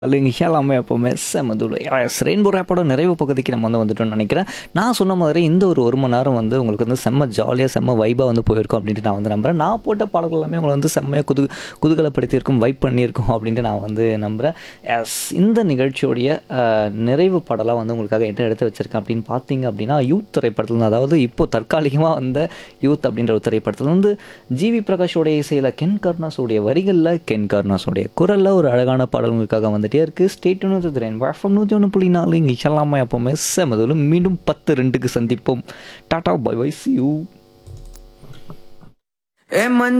இல்லைங்க எல்லாமே எப்போவுமே செமதுல ரெயின்போ ரேப்போட நிறைவு பகுதிக்கு நம்ம வந்து வந்துட்டோம்னு நினைக்கிறேன் நான் சொன்ன மாதிரி இந்த ஒரு ஒரு மணி நேரம் வந்து உங்களுக்கு வந்து செம்ம ஜாலியாக செம்ம வைபாக வந்து போயிருக்கும் அப்படின்ட்டு நான் வந்து நம்புகிறேன் நான் போட்ட பாடல்கள் எல்லாமே உங்களை வந்து செம்மையாக குது குதூகலப்படுத்தியிருக்கும் வைப் பண்ணியிருக்கோம் அப்படின்ட்டு நான் வந்து நம்புகிறேன் எஸ் இந்த நிகழ்ச்சியோடைய அஹ், நிறைவு பாடலாக வந்து உங்களுக்காக என்ன எடுத்து வச்சிருக்கேன் அப்படின்னு பார்த்தீங்க அப்படின்னா யூத் திரைப்படத்தில் இருந்து, அதாவது இப்போ தற்காலிகமாக வந்த யூத் அப்படின்ற ஒரு திரைப்படத்தில் வந்து ஜிவி பிரகாஷோடைய இசையில் கென் கர்னாஸோடைய வரிகளில் கென் கர்னாஸோடைய குரலில் ஒரு அழகான பாடல் உங்களுக்காக வந்துட்டே இருக்கு ஸ்டேட் திறன் வாஃபம் நூற்றி ஒன்று புள்ளி நாலு இங்கே எல்லாமே எப்போவுமே செமதுலும் மீண்டும் பத்து ரெண்டுக்கு சந்திப்போம் tata bye bye see you ஏ மஞ்ச